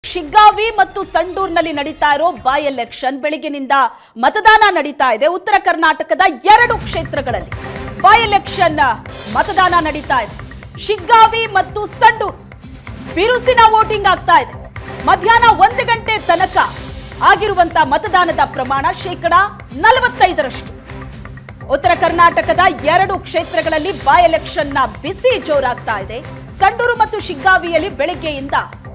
ಶಿಗ್ಗಾವಿ ಮತ್ತು ಸಂಡೂರ್ನಲ್ಲಿ ನಡೀತಾ ಇರೋ ಬೈ ಎಲೆಕ್ಷನ್ ಬೆಳಗಿನಿಂದ ಮತದಾನ ನಡೀತಾ ಇದೆ ಉತ್ತರ ಕರ್ನಾಟಕದ ಎರಡು ಕ್ಷೇತ್ರಗಳಲ್ಲಿ ಬೈ ಎಲೆಕ್ಷನ್ ಮತದಾನ ನಡೀತಾ ಇದೆ ಶಿಗ್ಗಾವಿ ಮತ್ತು ಸಂಡೂರ್ ಬಿರುಸಿನ ವೋಟಿಂಗ್ ಆಗ್ತಾ ಇದೆ ಮಧ್ಯಾಹ್ನ ಒಂದು ಗಂಟೆ ತನಕ ಆಗಿರುವಂತ ಮತದಾನದ ಪ್ರಮಾಣ ಶೇಕಡ ನಲವತ್ತೈದರಷ್ಟು ಉತ್ತರ ಕರ್ನಾಟಕದ ಎರಡು ಕ್ಷೇತ್ರಗಳಲ್ಲಿ ಬೈ ಎಲೆಕ್ಷನ್ ನ ಬಿಸಿ ಜೋರಾಗ್ತಾ ಇದೆ ಸಂಡೂರು ಮತ್ತು ಶಿಗ್ಗಾವಿಯಲ್ಲಿ ಬೆಳಗ್ಗೆಯಿಂದ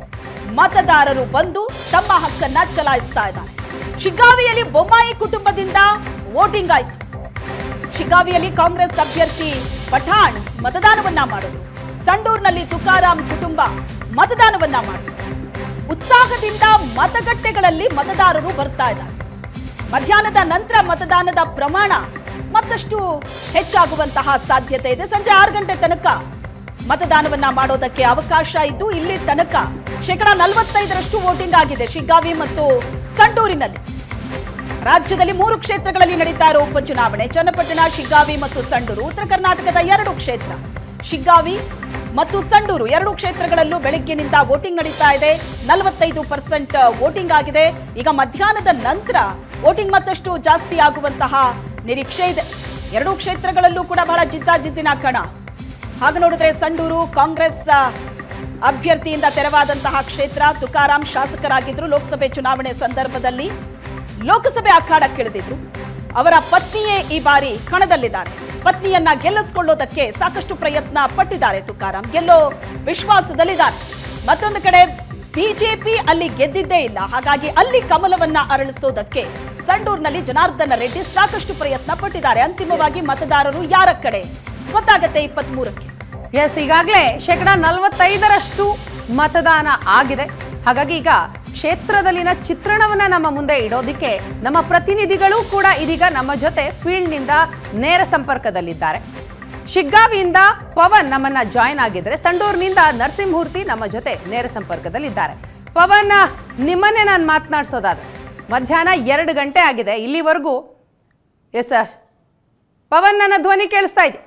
ಮತದಾರರು ಬಂದು ತಮ್ಮ ಹಕ್ಕನ್ನ ಚಲಾಯಿಸ್ತಾ ಇದ್ದಾರೆ ಶಿಗ್ಗಾವಿಯಲ್ಲಿ ಬೊಮ್ಮಾಯಿ ಕುಟುಂಬದಿಂದ ವೋಟಿಂಗ್ ಆಯ್ತು ಶಿಗ್ಗಾವಿಯಲ್ಲಿ ಕಾಂಗ್ರೆಸ್ ಅಭ್ಯರ್ಥಿ ಪಠಾಣ್ ಮತದಾನವನ್ನ ಮಾಡಿದ್ರು ಸಂಡೂರಿನಲ್ಲಿ ತುಕಾರಾಂ ಕುಟುಂಬ ಮತದಾನವನ್ನ ಮಾಡಿದ್ರು ಉತ್ಸಾಹದಿಂದ ಮತಗಟ್ಟೆಗಳಲ್ಲಿ ಮತದಾರರು ಬರ್ತಾ ಇದ್ದಾರೆ ಮಧ್ಯಾಹ್ನದ ನಂತರ ಮತದಾನದ ಪ್ರಮಾಣ ಮತ್ತಷ್ಟು ಹೆಚ್ಚಾಗುವಂತಹ ಸಾಧ್ಯತೆ ಇದೆ ಸಂಜೆ ಆರು ಗಂಟೆ ತನಕ ಮತದಾನವನ್ನ ಮಾಡೋದಕ್ಕೆ ಅವಕಾಶ ಇದ್ದು ಇಲ್ಲಿ ತನಕ ಶೇಕಡ ನಲವತ್ತೈದರಷ್ಟು ವೋಟಿಂಗ್ ಆಗಿದೆ ಶಿಗ್ಗಾವಿ ಮತ್ತು ಸಂಡೂರಿನಲ್ಲಿ ರಾಜ್ಯದಲ್ಲಿ ಮೂರು ಕ್ಷೇತ್ರಗಳಲ್ಲಿ ನಡೀತಾ ಇರೋ ಉಪಚುನಾವಣೆ ಚನ್ನಪಟ್ಟಣ ಶಿಗ್ಗಾವಿ ಮತ್ತು ಸಂಡೂರು ಉತ್ತರ ಕರ್ನಾಟಕದ ಎರಡು ಕ್ಷೇತ್ರ ಶಿಗ್ಗಾವಿ ಮತ್ತು ಸಂಡೂರು ಎರಡು ಕ್ಷೇತ್ರಗಳಲ್ಲೂ ಬೆಳಗ್ಗಿನಿಂದ ವೋಟಿಂಗ್ ನಡೀತಾ ಇದೆ ನಲವತ್ತೈದು ಪರ್ಸೆಂಟ್ ವೋಟಿಂಗ್ ಆಗಿದೆ ಈಗ ಮಧ್ಯಾಹ್ನದ ನಂತರ ವೋಟಿಂಗ್ ಮತ್ತಷ್ಟು ಜಾಸ್ತಿ ಆಗುವಂತಹ ನಿರೀಕ್ಷೆ ಇದೆ ಎರಡೂ ಕ್ಷೇತ್ರಗಳಲ್ಲೂ ಕೂಡ ಬಹಳ ಜಿದ್ದಾಜಿದ್ದಿನ ಕಣ ಹಾಗೆ ನೋಡಿದ್ರೆ ಸಂಡೂರು ಕಾಂಗ್ರೆಸ್ ಆ, ಅಭ್ಯರ್ಥಿಯಿಂದ ತೆರವಾದಂತಹ ಕ್ಷೇತ್ರ ತುಕಾರಾಂ ಶಾಸಕರಾಗಿದ್ರು ಲೋಕಸಭೆ ಚುನಾವಣೆ ಸಂದರ್ಭದಲ್ಲಿ ಲೋಕಸಭೆ ಅಖಾಡಕ್ಕಿಳಿದಿದ್ರು ಅವರ ಪತ್ನಿಯೇ ಈ ಬಾರಿ ಕಣದಲ್ಲಿದ್ದಾರೆ ಪತ್ನಿಯನ್ನ ಗೆಲ್ಲಿಸಿಕೊಳ್ಳೋದಕ್ಕೆ ಸಾಕಷ್ಟು ಪ್ರಯತ್ನ ಪಟ್ಟಿದ್ದಾರೆ ತುಕಾರಾಂ ಗೆಲ್ಲೋ ವಿಶ್ವಾಸದಲ್ಲಿದ್ದಾರೆ ಮತ್ತೊಂದು ಕಡೆ ಬಿಜೆಪಿ ಅಲ್ಲಿ ಗೆದ್ದಿದ್ದೇ ಇಲ್ಲ ಹಾಗಾಗಿ ಅಲ್ಲಿ ಕಮಲವನ್ನ ಅರಳಿಸೋದಕ್ಕೆ ಸಂಡೂರಿನಲ್ಲಿ ಜನಾರ್ದನ ರೆಡ್ಡಿ ಸಾಕಷ್ಟು ಪ್ರಯತ್ನ ಪಟ್ಟಿದ್ದಾರೆ ಅಂತಿಮವಾಗಿ ಮತದಾರರು ಯಾರ ಕಡೆ ಗೊತ್ತಾಗತ್ತೆ ಇಪ್ಪತ್ತ್ ಮೂರಕ್ಕೆ ಎಸ್ ಈಗಾಗಲೇ ಶೇಕಡ ನಲವತ್ತೈದರಷ್ಟು ಮತದಾನ ಆಗಿದೆ ಹಾಗಾಗಿ ಈಗ ಕ್ಷೇತ್ರದಲ್ಲಿನ ಚಿತ್ರಣವನ್ನ ನಮ್ಮ ಮುಂದೆ ಇಡೋದಿಕ್ಕೆ ನಮ್ಮ ಪ್ರತಿನಿಧಿಗಳು ಕೂಡ ಇದೀಗ ನಮ್ಮ ಜೊತೆ ಫೀಲ್ಡ್ನಿಂದ ನೇರ ಸಂಪರ್ಕದಲ್ಲಿದ್ದಾರೆ ಶಿಗ್ಗಾವಿಯಿಂದ ಪವನ್ ನಮ್ಮನ್ನ ಜಾಯ್ನ್ ಆಗಿದ್ರೆ ಸಂಡೂರಿನಿಂದ ನರಸಿಂಹಮೂರ್ತಿ ನಮ್ಮ ಜೊತೆ ನೇರ ಸಂಪರ್ಕದಲ್ಲಿದ್ದಾರೆ ಪವನ್ ನಿಮ್ಮನ್ನೇ ನಾನು ಮಾತನಾಡಿಸೋದಾದ್ರೆ ಮಧ್ಯಾಹ್ನ ಎರಡು ಗಂಟೆ ಆಗಿದೆ ಇಲ್ಲಿವರೆಗೂ ಎಸ್ ಸರ್ ಪವನ್ ನನ್ನ ಧ್ವನಿ ಕೇಳಿಸ್ತಾ ಇದೆ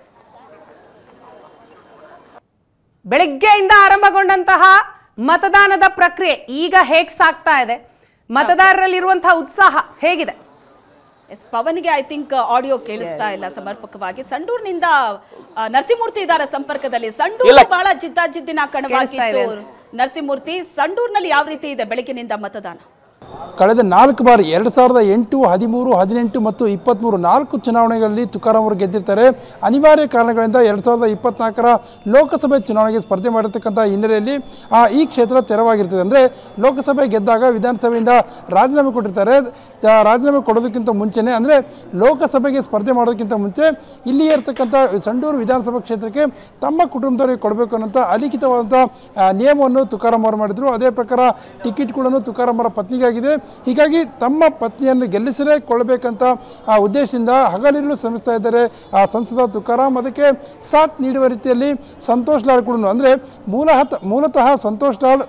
ಬೆಳಗ್ಗೆಯಿಂದ ಆರಂಭಗೊಂಡಂತಹ ಮತದಾನದ ಪ್ರಕ್ರಿಯೆ ಈಗ ಹೇಗೆ ಸಾಗ್ತಾ ಇದೆ ಮತದಾರರಲ್ಲಿರುವಂತಹ ಉತ್ಸಾಹ ಹೇಗಿದೆ ಎಸ್ ಪವನ್ಗೆ ಐ ಥಿಂಕ್ ಆಡಿಯೋ ಕೇಳಿಸ್ತಾ ಇಲ್ಲ ಸಮರ್ಪಕವಾಗಿ ಸಂಡೂರಿನಿಂದ ಆ, ನರಸಿಂಹಮೂರ್ತಿ ಇದ್ದಾರೆ ಸಂಪರ್ಕದಲ್ಲಿ ಸಂಡೂರು ಬಹಳ ಜಿದ್ದಾಜಿದ್ದಿನ ಕೇಳಿಸ್ತಾ ಇದೆ ಕಣವಾಗಿತ್ತು ನರಸಿಂಹಮೂರ್ತಿ ಸಂಡೂರಿನಲ್ಲಿ ಯಾವ ರೀತಿ ಇದೆ ಬೆಳಗಿನಿಂದ ಮತದಾನ ಕಳೆದ ನಾಲ್ಕು ಬಾರಿ ಎರಡು ಸಾವಿರದ ಎಂಟು ಹದಿಮೂರು ಹದಿನೆಂಟು ಮತ್ತು ಇಪ್ಪತ್ತ್ಮೂರು ನಾಲ್ಕು ಚುನಾವಣೆಗಳಲ್ಲಿ ತುಕಾರಾಂ ಅವರು ಗೆದ್ದಿರ್ತಾರೆ ಅನಿವಾರ್ಯ ಕಾರಣಗಳಿಂದ ಎರಡು ಸಾವಿರದ ಇಪ್ಪತ್ನಾಲ್ಕರ ಲೋಕಸಭೆ ಚುನಾವಣೆಗೆ ಸ್ಪರ್ಧೆ ಮಾಡಿರ್ತಕ್ಕಂಥ ಹಿನ್ನೆಲೆಯಲ್ಲಿ ಆ ಈ ಕ್ಷೇತ್ರ ತೆರವಾಗಿರ್ತದೆ ಅಂದರೆ ಲೋಕಸಭೆ ಗೆದ್ದಾಗ ವಿಧಾನಸಭೆಯಿಂದ ರಾಜೀನಾಮೆ ಕೊಟ್ಟಿರ್ತಾರೆ ಜ- ರಾಜೀನಾಮೆ ಕೊಡೋದಕ್ಕಿಂತ ಮುಂಚೆನೇ ಅಂದರೆ ಲೋಕಸಭೆಗೆ ಸ್ಪರ್ಧೆ ಮಾಡೋದಕ್ಕಿಂತ ಮುಂಚೆ ಇಲ್ಲಿಯೇ ಇರ್ತಕ್ಕಂಥ ಸಂಡೂರು ವಿಧಾನಸಭಾ ಕ್ಷೇತ್ರಕ್ಕೆ ತಮ್ಮ ಕುಟುಂಬದವರಿಗೆ ಕೊಡಬೇಕು ಅನ್ನೋಂಥ ಅಲಿಖಿತವಾದಂಥ ಆ, ನಿಯಮವನ್ನು ತುಕಾರಾಂ ಅವರು ಮಾಡಿದರು ಅದೇ ಪ್ರಕಾರ ಟಿಕೆಟ್ಗಳನ್ನು ತುಕಾರಾಂ ಅವರ ಪತ್ನಿಗಾಗಿದೆ ಹೀಗಾಗಿ ತಮ್ಮ ಪತ್ನಿಯನ್ನು ಗೆಲ್ಲಿಸಲೇ ಕೊಳ್ಳಬೇಕಂತ ಆ ಉದ್ದೇಶದಿಂದ ಹಗಲಿರುಳು ಶ್ರಮಿಸ್ತಾ ಇದ್ದಾರೆ ಆ ಸಂಸದ ತುಕಾರಾಂ ಅದಕ್ಕೆ ಸಾಥ್ ನೀಡುವ ರೀತಿಯಲ್ಲಿ ಸಂತೋಷ್ ಲಾಡ್ ಕೂಡ ಅಂದರೆ ಮೂಲತಃ ಮೂಲತಃ ಸಂತೋಷ್ ಲಾಡ್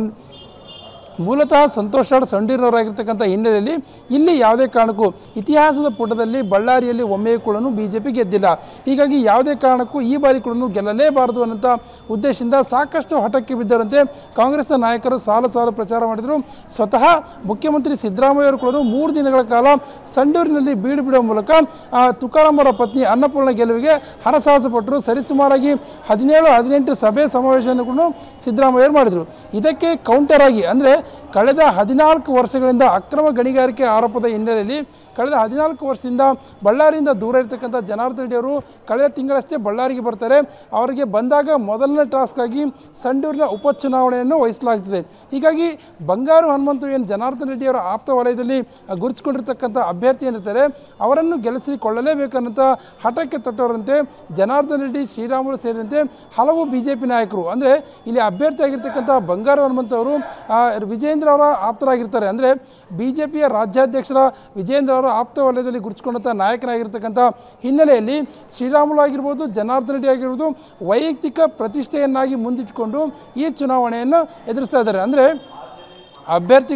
ಮೂಲತಃ ಸಂತೋಷ್ ಲಾಡ್ ಸಂಡೀರ್ನವರಾಗಿರ್ತಕ್ಕಂಥ ಹಿನ್ನೆಲೆಯಲ್ಲಿ ಇಲ್ಲಿ ಯಾವುದೇ ಕಾರಣಕ್ಕೂ ಇತಿಹಾಸದ ಪುಟದಲ್ಲಿ ಬಳ್ಳಾರಿಯಲ್ಲಿ ಒಮ್ಮೆಯೂ ಕೂಡ ಬಿ ಜೆ ಪಿ ಗೆದ್ದಿಲ್ಲ ಹೀಗಾಗಿ ಯಾವುದೇ ಕಾರಣಕ್ಕೂ ಈ ಬಾರಿ ಕೂಡ ಗೆಲ್ಲಲೇಬಾರದು ಅನ್ನೋಂಥ ಉದ್ದೇಶದಿಂದ ಸಾಕಷ್ಟು ಹಠಕ್ಕೆ ಬಿದ್ದರಂತೆ ಕಾಂಗ್ರೆಸ್ನ ನಾಯಕರು ಸಾಲು ಸಾಲು ಪ್ರಚಾರ ಮಾಡಿದರು ಸ್ವತಃ ಮುಖ್ಯಮಂತ್ರಿ ಸಿದ್ದರಾಮಯ್ಯ ಅವರು ಕೂಡ ಮೂರು ದಿನಗಳ ಕಾಲ ಸಂಡೂರಿನಲ್ಲಿ ಬೀಡು ಬಿಡುವ ಮೂಲಕ ಆ, ತುಕಾರಾಂ ಅವರ ಪತ್ನಿ ಅನ್ನಪೂರ್ಣ ಗೆಲುವಿಗೆ ಹರಸಾಹಸ ಪಟ್ಟರು ಸರಿಸುಮಾರಾಗಿ ಹದಿನೇಳು ಹದಿನೆಂಟು ಸಭೆ ಸಮಾವೇಶವನ್ನು ಕೂಡ ಸಿದ್ದರಾಮಯ್ಯ ಮಾಡಿದರು ಇದಕ್ಕೆ ಕೌಂಟರ್ ಆಗಿ ಅಂದರೆ ಕಳೆದ ಹದಿನಾಲ್ಕು ವರ್ಷಗಳಿಂದ ಅಕ್ರಮ ಗಣಿಗಾರಿಕೆ ಆರೋಪದ ಹಿನ್ನೆಲೆಯಲ್ಲಿ ಕಳೆದ ಹದಿನಾಲ್ಕು ವರ್ಷದಿಂದ ಬಳ್ಳಾರಿಯಿಂದ ದೂರ ಇರತಕ್ಕಂಥ ಜನಾರ್ದನ್ ರೆಡ್ಡಿ ಅವರು ಕಳೆದ ತಿಂಗಳಷ್ಟೇ ಬಳ್ಳಾರಿಗೆ ಬರ್ತಾರೆ ಅವರಿಗೆ ಬಂದಾಗ ಮೊದಲನೇ ಟಾಸ್ಕ್ ಆಗಿ ಸಂಡೂರಿನ ಉಪಚುನಾವಣೆಯನ್ನು ವಹಿಸಲಾಗ್ತದೆ ಹೀಗಾಗಿ ಬಂಗಾರು ಹನುಮಂತು ಏನು ಜನಾರ್ದನ್ ರೆಡ್ಡಿ ಅವರ ಆಪ್ತ ವಲಯದಲ್ಲಿ ಗುರುತಿಸಿಕೊಂಡಿರ್ತಕ್ಕಂಥ ಅಭ್ಯರ್ಥಿ ಏನಿರ್ತಾರೆ ಅವರನ್ನು ಗೆಲ್ಲಿಸಿಕೊಳ್ಳಲೇಬೇಕನ್ನಂಥ ಹಠಕ್ಕೆ ತೊಟ್ಟವರಂತೆ ಜನಾರ್ದನ್ ರೆಡ್ಡಿ ಶ್ರೀರಾಮುಲು ಸೇರಿದಂತೆ ಹಲವು ಬಿ ಜೆ ಪಿ ನಾಯಕರು ಅಂದರೆ ಇಲ್ಲಿ ಅಭ್ಯರ್ಥಿ ಆಗಿರ್ತಕ್ಕಂಥ ಬಂಗಾರು ಹನುಮಂತ ಅವರು ಆ, ವಿಜೇಂದ್ರ ಅವರ ಆಪ್ತರಾಗಿರ್ತಾರೆ ಅಂದರೆ ಬಿ ಜೆ ಪಿಯ ರಾಜ್ಯಾಧ್ಯಕ್ಷರ ವಿಜೇಂದ್ರ ಅವರ ಆಪ್ತ ವಲಯದಲ್ಲಿ ಗುರುತಿಸಿಕೊಂಡಂಥ ನಾಯಕನಾಗಿರ್ತಕ್ಕಂಥ ಹಿನ್ನೆಲೆಯಲ್ಲಿ ಶ್ರೀರಾಮುಲು ಆಗಿರ್ಬೋದು ಜನಾರ್ದನ್ ರೆಡ್ಡಿ ಆಗಿರ್ಬೋದು ವೈಯಕ್ತಿಕ ಪ್ರತಿಷ್ಠೆಯನ್ನಾಗಿ ಮುಂದಿಟ್ಟುಕೊಂಡು ಈ ಚುನಾವಣೆಯನ್ನು ಎದುರಿಸ್ತಾ ಇದ್ದಾರೆ ಅಂದರೆ ಅಭ್ಯರ್ಥಿಗಳು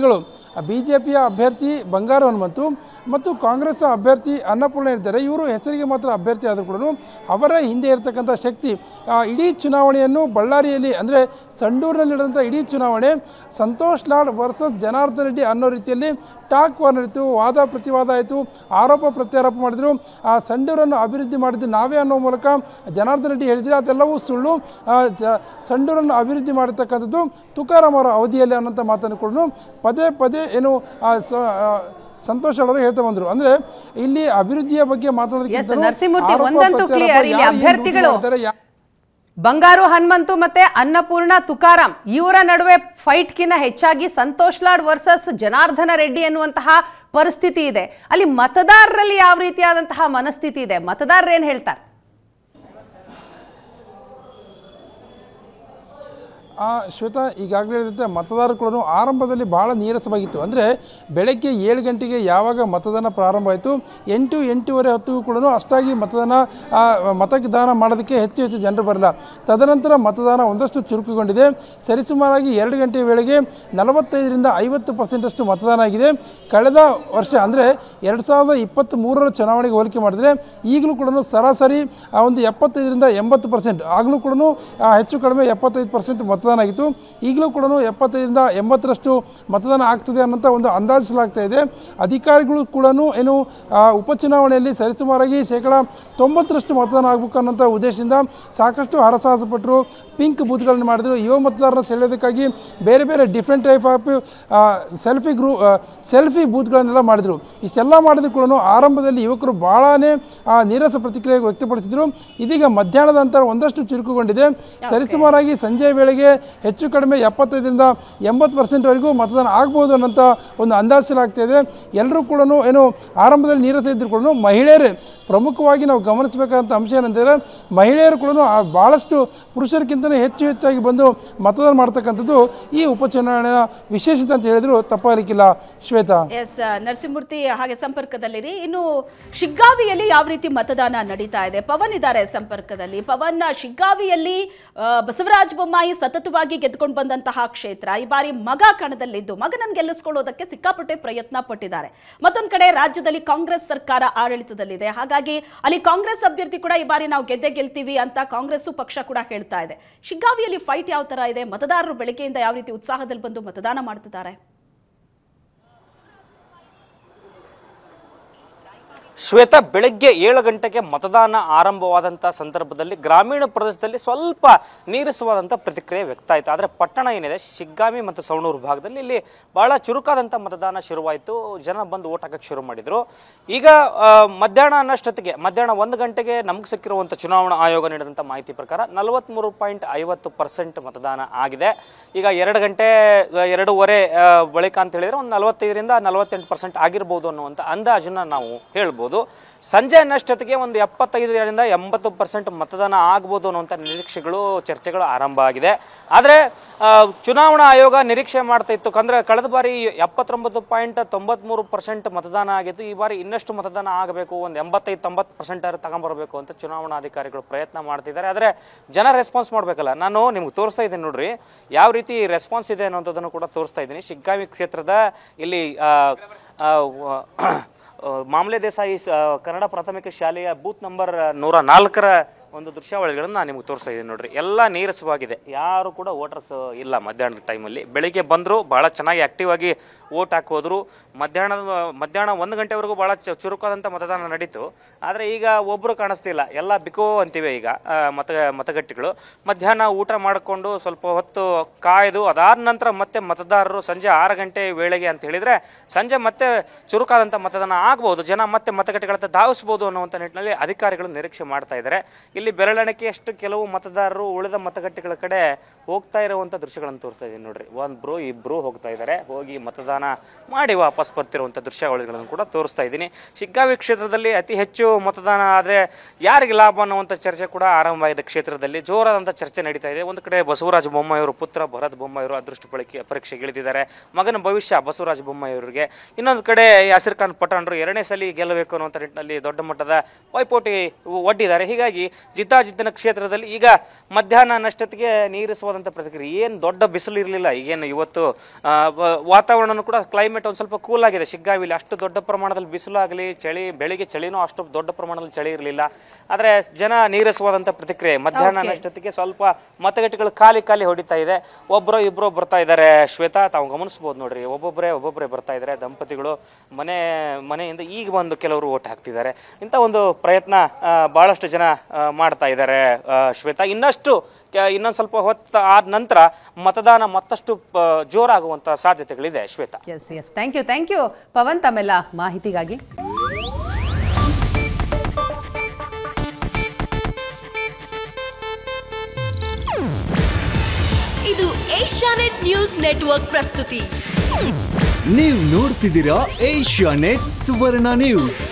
ಬಿ ಜೆ ಪಿಯ ಅಭ್ಯರ್ಥಿ ಬಂಗಾರು ಹನುಮಂತು ಮತ್ತು ಕಾಂಗ್ರೆಸ್ ಅಭ್ಯರ್ಥಿ ಅನ್ನಪೂರ್ಣ ಇರ್ತಾರೆ ಇವರು ಹೆಸರಿಗೆ ಮಾತ್ರ ಅಭ್ಯರ್ಥಿ ಆದರೂ ಕೂಡ ಅವರ ಹಿಂದೆ ಇರತಕ್ಕಂಥ ಶಕ್ತಿ ಆ, ಇಡೀ ಚುನಾವಣೆಯನ್ನು ಬಳ್ಳಾರಿಯಲ್ಲಿ ಅಂದರೆ ಸಂಡೂರಿನಲ್ಲಿ ನಡೆದಂಥ ಇಡೀ ಚುನಾವಣೆ ಸಂತೋಷ್ ಲಾಡ್ ವರ್ಸಸ್ ಜನಾರ್ದನ್ ರೆಡ್ಡಿ ಅನ್ನೋ ರೀತಿಯಲ್ಲಿ ಟಾಕ್ ವಾರ್ ನಡೀತು ವಾದ ಪ್ರತಿವಾದ ಆಯಿತು ಆರೋಪ ಪ್ರತ್ಯಾರೋಪ ಮಾಡಿದರು ಆ ಸಂಡೂರನ್ನು ಅಭಿವೃದ್ಧಿ ಮಾಡಿದ್ದು ನಾವೇ ಅನ್ನೋ ಮೂಲಕ ಜನಾರ್ದನ್ ರೆಡ್ಡಿ ಹೇಳಿದರೆ ಅದೆಲ್ಲವೂ ಸುಳ್ಳು ಆ, ಜ ಸಂಡೂರನ್ನು ಅಭಿವೃದ್ಧಿ ಮಾಡಿರ್ತಕ್ಕಂಥದ್ದು ತುಕಾರಾಮ್ ಅವರ ಅವಧಿಯಲ್ಲಿ ಅನ್ನೋಂಥ ಮಾತನ್ನು ಕೂಡ ಪದೇ ಪದೇ ಏನು ಆ, ಸ- ಆ, ಸಂತೋಷ್ ಅವರು ಹೇಳ್ತಾ ಬಂದರು ಅಂದರೆ ಇಲ್ಲಿ ಅಭಿವೃದ್ಧಿಯ ಬಗ್ಗೆ ಮಾತಾಡೋದಕ್ಕಿಂತ Yes, ನರಸಿಂಹಮೂರ್ತಿ, ಒಂದಂತೂ clear, ಇಲ್ಲಿ ಅಭ್ಯರ್ಥಿಗಳು ಬಂಗಾರು ಹನುಮಂತು ಮತ್ತೆ ಅನ್ನಪೂರ್ಣ ತುಕಾರಾಂ ಇವರ ನಡುವೆ ಫೈಟ್ಗಿಂತ ಹೆಚ್ಚಾಗಿ ಸಂತೋಷ್ ಲಾಡ್ ವರ್ಸಸ್ ಜನಾರ್ದನ ರೆಡ್ಡಿ ಎನ್ನುವಂತಹ ಪರಿಸ್ಥಿತಿ ಇದೆ ಅಲ್ಲಿ ಮತದಾರರಲ್ಲಿ ಯಾವ ರೀತಿಯಾದಂತಹ ಮನಸ್ಥಿತಿ ಇದೆ ಮತದಾರರು ಏನ್ ಹೇಳ್ತಾರೆ ಆ ಶ್ವೇತಾ ಈಗಾಗಲೇ ಹೇಳಿದಂತೆ ಮತದಾರರು ಕೂಡ ಆರಂಭದಲ್ಲಿ ಭಾಳ ನೀರಸವಾಗಿತ್ತು ಅಂದರೆ ಬೆಳಗ್ಗೆ ಏಳು ಗಂಟೆಗೆ ಯಾವಾಗ ಮತದಾನ ಪ್ರಾರಂಭ ಆಯಿತು ಎಂಟು ಎಂಟೂವರೆ ಹೊತ್ತಿಗೂ ಕೂಡ ಅಷ್ಟಾಗಿ ಮತದಾನ ಆ, ಮತದಾನ ಮಾಡೋದಕ್ಕೆ ಹೆಚ್ಚು ಹೆಚ್ಚು ಜನರು ಬರಲ್ಲ ತದನಂತರ ಮತದಾನ ಒಂದಷ್ಟು ಚುರುಕುಗೊಂಡಿದೆ ಸರಿಸುಮಾರಾಗಿ ಎರಡು ಗಂಟೆ ವೇಳೆಗೆ ನಲವತ್ತೈದರಿಂದ ಐವತ್ತು ಪರ್ಸೆಂಟಷ್ಟು ಮತದಾನ ಆಗಿದೆ ಕಳೆದ ವರ್ಷ ಅಂದರೆ ಎರಡು ಸಾವಿರದ ಇಪ್ಪತ್ತ್ ಮೂರರ ಚುನಾವಣೆಗೆ ಹೋಲಿಕೆ ಮಾಡಿದರೆ ಈಗಲೂ ಕೂಡ ಸರಾಸರಿ ಆ ಒಂದು ಎಪ್ಪತ್ತೈದರಿಂದ ಎಂಬತ್ತು ಪರ್ಸೆಂಟ್ ಆಗಲೂ ಕೂಡ ಹೆಚ್ಚು ಕಡಿಮೆ ಎಪ್ಪತ್ತೈದು ಪರ್ಸೆಂಟ್ ಮತದಾನ ಆಗಿತ್ತು ಈಗಲೂ ಕೂಡ ಎಪ್ಪತ್ತೈದರಿಂದ ಎಂಬತ್ತರಷ್ಟು ಮತದಾನ ಆಗ್ತದೆ ಅನ್ನೋಂಥ ಒಂದು ಅಂದಾಜಿಸಲಾಗ್ತಾ ಇದೆ ಅಧಿಕಾರಿಗಳು ಕೂಡ ಏನು ಆ, ಉಪಚುನಾವಣೆಯಲ್ಲಿ ಸರಿಸುಮಾರಾಗಿ ಶೇಕಡ ತೊಂಬತ್ತರಷ್ಟು ಮತದಾನ ಆಗಬೇಕು ಅನ್ನೋಂಥ ಉದ್ದೇಶದಿಂದ ಸಾಕಷ್ಟು ಹರಸಾಹಸ ಪಟ್ಟರು ಪಿಂಕ್ ಬೂತ್ಗಳನ್ನು ಮಾಡಿದ್ರು ಯುವ ಮತದಾರರನ್ನ ಸೆಳೆಯೋದಕ್ಕಾಗಿ ಬೇರೆ ಬೇರೆ different type of selfie group selfie ಬೂತ್ಗಳನ್ನೆಲ್ಲ ಮಾಡಿದರು ಇಷ್ಟೆಲ್ಲ ಮಾಡಿದ್ರು ಕೂಡ ಆರಂಭದಲ್ಲಿ ಯುವಕರು ಭಾಳನೇ ಆ, ನೀರಸ ಪ್ರತಿಕ್ರಿಯೆ ವ್ಯಕ್ತಪಡಿಸಿದರು ಇದೀಗ ಮಧ್ಯಾಹ್ನದ ನಂತರ ಒಂದಷ್ಟು ಚುರುಕುಗೊಂಡಿದೆ ಸರಿಸುಮಾರಾಗಿ ಸಂಜೆ ವೇಳೆಗೆ ಹೆಚ್ಚು ಕಡಿಮೆ ಎಪ್ಪತ್ತೈದರಿಂದ ಎಂಬತ್ತು ಪರ್ಸೆಂಟ್ವರೆಗೂ ಮತದಾನ ಆಗ್ಬೋದು ಅನ್ನೋಂಥ ಒಂದು ಅಂದಾಜಿಸಲಾಗ್ತಾ ಇದೆ ಎಲ್ಲರೂ ಕೂಡ ಏನು ಆರಂಭದಲ್ಲಿ ನೀರಸ ಇದ್ದರೂ ಕೂಡ ಮಹಿಳೆಯರೇ ಪ್ರಮುಖವಾಗಿ ನಾವು ಗಮನಿಸಬೇಕಾದಂಥ ಅಂಶ ಏನಂದರೆ ಮಹಿಳೆಯರು ಕೂಡ ಭಾಳಷ್ಟು ಪುರುಷರಿಗಿಂತಲೇ ಹೆಚ್ಚು ಹೆಚ್ಚಾಗಿ ಬಂದು ಮತದಾನ ಮಾಡ್ತಕ್ಕಂಥದ್ದು ಈ ಉಪಚುನಾವಣೆಯ ವಿಶೇಷತೆ ಅಂತ ಹೇಳಿದ್ರು ತಪ್ಪಾಗಲಿಕ್ಕಿಲ್ಲ ಶ್ವೇತಾ ಎಸ್ ನರಸಿಂಹಮೂರ್ತಿ ಹಾಗೆ ಸಂಪರ್ಕದಲ್ಲಿರಿ ಇನ್ನು ಶಿಗ್ಗಾವಿಯಲ್ಲಿ ಯಾವ ರೀತಿ ಮತದಾನ ನಡೀತಾ ಇದೆ ಪವನ್ ಇದ್ದಾರೆ ಸಂಪರ್ಕದಲ್ಲಿ ಪವನ್ ಶಿಗ್ಗಾವಿಯಲ್ಲಿ ಆ, ಬಸವರಾಜ ಬೊಮ್ಮಾಯಿ ಸತತವಾಗಿ ಗೆದ್ದುಕೊಂಡು ಬಂದಂತಹ ಕ್ಷೇತ್ರ ಈ ಬಾರಿ ಮಗ ಕಣದಲ್ಲಿದ್ದು ಮಗನನ್ನು ಗೆಲ್ಲಿಸ್ಕೊಳ್ಳೋದಕ್ಕೆ ಸಿಕ್ಕಾಪಟ್ಟೆ ಪ್ರಯತ್ನ ಪಟ್ಟಿದ್ದಾರೆ ಮತ್ತೊಂದು ಕಡೆ ರಾಜ್ಯದಲ್ಲಿ ಕಾಂಗ್ರೆಸ್ ಸರ್ಕಾರ ಆಡಳಿತದಲ್ಲಿದೆ ಹಾಗಾಗಿ ಅಲ್ಲಿ ಕಾಂಗ್ರೆಸ್ ಅಭ್ಯರ್ಥಿ ಕೂಡ ಈ ಬಾರಿ ನಾವು ಗೆದ್ದೆ ಗೆಲ್ತೀವಿ ಅಂತ ಕಾಂಗ್ರೆಸ್ಸು ಪಕ್ಷ ಕೂಡ ಹೇಳ್ತಾ ಇದೆ ಶಿಗ್ಗಾವಿಯಲ್ಲಿ ಫೈಟ್ ಯಾವ ತರ ಇದೆ ಮತದಾರರು ಬೆಳಗ್ಗೆಯಿಂದ ಯಾವ ರೀತಿ ಉತ್ಸಾಹದಲ್ಲಿ ಬಂದು ಮತದಾನ ಮಾಡ್ತಿದ್ದಾರೆ ಶ್ವೇತಾ ಬೆಳಗ್ಗೆ ಏಳು ಗಂಟೆಗೆ ಮತದಾನ ಆರಂಭವಾದಂಥ ಸಂದರ್ಭದಲ್ಲಿ ಗ್ರಾಮೀಣ ಪ್ರದೇಶದಲ್ಲಿ ಸ್ವಲ್ಪ ನೀರಸವಾದಂಥ ಪ್ರತಿಕ್ರಿಯೆ ವ್ಯಕ್ತ ಆಯಿತು ಆದರೆ ಪಟ್ಟಣ ಏನಿದೆ ಶಿಗ್ಗಾಮಿ ಮತ್ತು ಸವಣೂರು ಭಾಗದಲ್ಲಿ ಇಲ್ಲಿ ಬಹಳ ಚುರುಕಾದಂಥ ಮತದಾನ ಶುರುವಾಯಿತು ಜನ ಬಂದು ಓಟ್ ಹಾಕಕ್ಕೆ ಶುರು ಮಾಡಿದರು ಈಗ ಆ, ಮಧ್ಯಾಹ್ನ ಅನ್ನಷ್ಟೊತ್ತಿಗೆ ಮಧ್ಯಾಹ್ನ ಒಂದು ಗಂಟೆಗೆ ನಮಗೆ ಸಿಕ್ಕಿರುವಂಥ ಚುನಾವಣಾ ಆಯೋಗ ನೀಡಿದಂಥ ಮಾಹಿತಿ ಪ್ರಕಾರ ನಲವತ್ತ್ಮೂರು ಪಾಯಿಂಟ್ ಐವತ್ತು ಪರ್ಸೆಂಟ್ ಮತದಾನ ಆಗಿದೆ ಈಗ ಎರಡು ಗಂಟೆ ಆ, ಎರಡೂವರೆ ಆ, ಬಳಿಕ ಅಂತ ಹೇಳಿದ್ರೆ ಒಂದು ನಲವತ್ತೈದರಿಂದ ನಲವತ್ತೆಂಟು ಪರ್ಸೆಂಟ್ ಆಗಿರ್ಬೋದು ಅನ್ನುವಂಥ ಅಂದಾಜನ್ನ ನಾವು ಹೇಳ್ಬೋದು ಸಂಜೆ ಅನ್ನಷ್ಟೊತ್ತಿಗೆ ಒಂದು ಎಪ್ಪತ್ತೈದರಿಂದ ಎಂಬತ್ತು ಪರ್ಸೆಂಟ್ ಮತದಾನ ಆಗ್ಬೋದು ಅನ್ನುವಂಥ ನಿರೀಕ್ಷೆಗಳು ಚರ್ಚೆಗಳು ಆರಂಭ ಆಗಿದೆ ಆದರೆ ಆ, ಚುನಾವಣಾ ಆಯೋಗ ನಿರೀಕ್ಷೆ ಮಾಡ್ತಾ ಇತ್ತು ಅಂದ್ರೆ ಕಳೆದ ಬಾರಿ ಎಪ್ಪತ್ತೊಂಬತ್ತು ಪಾಯಿಂಟ್ ತೊಂಬತ್ಮೂರು ಪರ್ಸೆಂಟ್ ಮತದಾನ ಆಗಿತ್ತು ಈ ಬಾರಿ ಇನ್ನಷ್ಟು ಮತದಾನ ಆಗಬೇಕು ಒಂದು ಎಂಬತ್ತೈದು ತೊಂಬತ್ತು ಪರ್ಸೆಂಟ್ ತಗೊಂಬರ್ಬೇಕು ಅಂತ ಚುನಾವಣಾಧಿಕಾರಿಗಳು ಪ್ರಯತ್ನ ಮಾಡ್ತಿದ್ದಾರೆ ಆದರೆ ಜನ ರೆಸ್ಪಾನ್ಸ್ ಮಾಡಬೇಕಲ್ಲ ನಾನು ನಿಮ್ಗೆ ತೋರಿಸ್ತಾ ಇದ್ದೀನಿ ನೋಡ್ರಿ ಯಾವ ರೀತಿ ರೆಸ್ಪಾನ್ಸ್ ಇದೆ ಅನ್ನೋಂಥದ್ದನ್ನು ಕೂಡ ತೋರಿಸ್ತಾ ಇದ್ದೀನಿ ಶಿಗ್ಗಾವಿ ಕ್ಷೇತ್ರದ ಇಲ್ಲಿ ಆ, ಆ, ವ- ಆ, ಮಾಮಲೆ ದೇಸಾಯಿ ಸ- ಕನ್ನಡ ಪ್ರಾಥಮಿಕ ಶಾಲೆಯ ಬೂತ್ ನಂಬರ್ ನೂರ ನಾಲ್ಕರ ಒಂದು ದೃಶ್ಯಾವಳಿಗಳನ್ನು ನಾನು ನಿಮ್ಗೆ ತೋರಿಸ್ತಾ ಇದ್ದೀನಿ ನೋಡ್ರಿ ಎಲ್ಲ ನೀರಸವಾಗಿದೆ ಯಾರು ಕೂಡ ವೋಟರ್ಸ್ ಇಲ್ಲ ಮಧ್ಯಾಹ್ನದ ಟೈಮಲ್ಲಿ ಬೆಳಿಗ್ಗೆ ಬಂದರು ಭಾಳ ಚೆನ್ನಾಗಿ ಆಕ್ಟಿವ್ ಆಗಿ ವೋಟ್ ಹಾಕಿ ಹೋದ್ರು ಮಧ್ಯಾಹ್ನದ ಮಧ್ಯಾಹ್ನ ಒಂದು ಗಂಟೆವರೆಗೂ ಭಾಳ ಚು- ಚುರುಕಾದಂಥ ಮತದಾನ ನಡೀತು ಆದರೆ ಈಗ ಒಬ್ಬರು ಕಾಣಿಸ್ತಿಲ್ಲ ಎಲ್ಲ ಬಿಕೋ ಅಂತಿವೆ ಈಗ ಆ, ಮತ ಮತಗಟ್ಟೆಗಳು ಮಧ್ಯಾಹ್ನ ಊಟ ಮಾಡಿಕೊಂಡು ಸ್ವಲ್ಪ ಹೊತ್ತು ಕಾಯ್ದು ಅದಾದ ನಂತರ ಮತ್ತೆ ಮತದಾರರು ಸಂಜೆ ಆರು ಗಂಟೆ ವೇಳೆಗೆ ಅಂತ ಹೇಳಿದರೆ ಸಂಜೆ ಮತ್ತೆ ಚುರುಕಾದಂಥ ಮತದಾನ ಆಗ್ಬೋದು ಜನ ಮತ್ತೆ ಮತಗಟ್ಟೆಗಳತ್ತ ಧಾವಿಸ್ಬೋದು ಅನ್ನುವಂಥ ನಿಟ್ಟಿನಲ್ಲಿ ಅಧಿಕಾರಿಗಳು ನಿರೀಕ್ಷೆ ಮಾಡ್ತಾ ಇದ್ದಾರೆ ಇಲ್ಲಿ ಬೆರಳೆಣಿಕೆಯಷ್ಟು ಕೆಲವು ಮತದಾರರು ಉಳಿದ ಮತಗಟ್ಟೆಗಳ ಕಡೆ ಹೋಗ್ತಾ ಇರುವಂಥ ದೃಶ್ಯಗಳನ್ನು ತೋರಿಸ್ತಾ ಇದ್ದೀನಿ ನೋಡ್ರಿ ಒಬ್ರು ಇಬ್ರು ಹೋಗ್ತಾ ಇದ್ದಾರೆ ಹೋಗಿ ಮತದಾನ ಮಾಡಿ ವಾಪಸ್ ಬರ್ತಿರುವಂಥ ದೃಶ್ಯಾವಳಿಗಳನ್ನು ಕೂಡ ತೋರಿಸ್ತಾ ಇದ್ದೀನಿ ಶಿಗ್ಗಾವಿ ಕ್ಷೇತ್ರದಲ್ಲಿ ಅತಿ ಹೆಚ್ಚು ಮತದಾನ ಆದರೆ ಯಾರಿಗೆ ಲಾಭ ಅನ್ನುವಂಥ ಚರ್ಚೆ ಕೂಡ ಆರಂಭ ಆಗಿದೆ ಕ್ಷೇತ್ರದಲ್ಲಿ ಜೋರಾದಂಥ ಚರ್ಚೆ ನಡೀತಾ ಇದೆ ಒಂದು ಕಡೆ ಬಸವರಾಜ ಬೊಮ್ಮಾಯಿಯವರು ಪುತ್ರ ಭರತ್ ಬೊಮ್ಮಾಯಿಯವರು ಅದೃಷ್ಟ ಪರೀಕ್ಷೆ ಪರೀಕ್ಷೆಗೆ ಇಳಿದಿದ್ದಾರೆ ಮಗನ ಭವಿಷ್ಯ ಬಸವರಾಜ ಬೊಮ್ಮಾಯಿಯವರಿಗೆ ಇನ್ನೊಂದು ಕಡೆ ಯಾಸಿರ್ ಖಾನ್ ಪಠಾಣ್ರು ಎರಡನೇ ಸಲ ಗೆಲ್ಲಬೇಕು ಅನ್ನುವಂಥ ನಿಟ್ಟಿನಲ್ಲಿ ದೊಡ್ಡ ಮಟ್ಟದ ಪೈಪೋಟಿ ಒಡ್ಡಿದ್ದಾರೆ ಹೀಗಾಗಿ ಜಿತಾಜಿತನ ಕ್ಷೇತ್ರದಲ್ಲಿ ಈಗ ಮಧ್ಯಾಹ್ನ ನಷ್ಟೊತ್ತಿಗೆ ನೀರಿಸುವಂಥ ಪ್ರತಿಕ್ರಿಯೆ ಏನು ದೊಡ್ಡ ಬಿಸಿಲು ಇರಲಿಲ್ಲ ಈಗೇನು ಇವತ್ತು ಆ, ವ- ವಾತಾವರಣನೂ ಕೂಡ ಕ್ಲೈಮೇಟ್ ಒಂದು ಸ್ವಲ್ಪ ಕೂಲ್ ಆಗಿದೆ ಶಿಗ್ಗಾವಿಲಿ ಅಷ್ಟು ದೊಡ್ಡ ಪ್ರಮಾಣದಲ್ಲಿ ಬಿಸಿಲು ಆಗಲಿ ಚಳಿ ಬೆಳಿಗ್ಗೆ ಚಳಿನೂ ಅಷ್ಟು ದೊಡ್ಡ ಪ್ರಮಾಣದಲ್ಲಿ ಚಳಿ ಇರಲಿಲ್ಲ ಆದರೆ ಜನ ನೀರಿಸುವಾದಂಥ ಪ್ರತಿಕ್ರಿಯೆ ಮಧ್ಯಾಹ್ನ ನಷ್ಟೊತ್ತಿಗೆ ಸ್ವಲ್ಪ ಮತಗಟ್ಟೆಗಳು ಖಾಲಿ ಖಾಲಿ ಹೊಡಿತಾ ಇದೆ ಒಬ್ಬರು ಇಬ್ಬರು ಬರ್ತಾ ಇದ್ದಾರೆ ಶ್ವೇತಾ ತಾವು ಗಮನಿಸ್ಬೋದು ನೋಡ್ರಿ ಒಬ್ಬೊಬ್ಬರೇ ಒಬ್ಬೊಬ್ಬರೇ ಬರ್ತಾ ಇದ್ದಾರೆ ದಂಪತಿಗಳು ಮನೆ ಮನೆಯಿಂದ ಈಗ ಬಂದು ಕೆಲವರು ಓಟ್ ಹಾಕ್ತಿದ್ದಾರೆ ಇಂಥ ಒಂದು ಪ್ರಯತ್ನ ಆ, ಬಹಳಷ್ಟು ಜನ ಆ, ಮಾಡ್ತಾ ಇದ್ದಾರೆ ಆ, ಶ್ವೇತಾ ಇನ್ನಷ್ಟು ಕೆ- ಇನ್ನೊಂದು ಸ್ವಲ್ಪ ಹೊತ್ತು ಆದ ನಂತರ ಮತದಾನ ಮತ್ತಷ್ಟು ಆ, ಜೋರಾಗುವಂತ ಸಾಧ್ಯತೆಗಳಿದೆ Shweta yes yes thank you thank you Pavan ತಮ್ಮೆಲ್ಲ ಮಾಹಿತಿಗಾಗಿ ಇದು ಏಷ್ಯಾನೆಟ್ ನ್ಯೂಸ್ ನೆಟ್ವರ್ಕ್ ಪ್ರಸ್ತುತಿ ನೀವು ನೋಡ್ತಿದ್ದೀರಾ ಏಷ್ಯಾ ನೆಟ್ ಸುವರ್ಣ ನ್ಯೂಸ್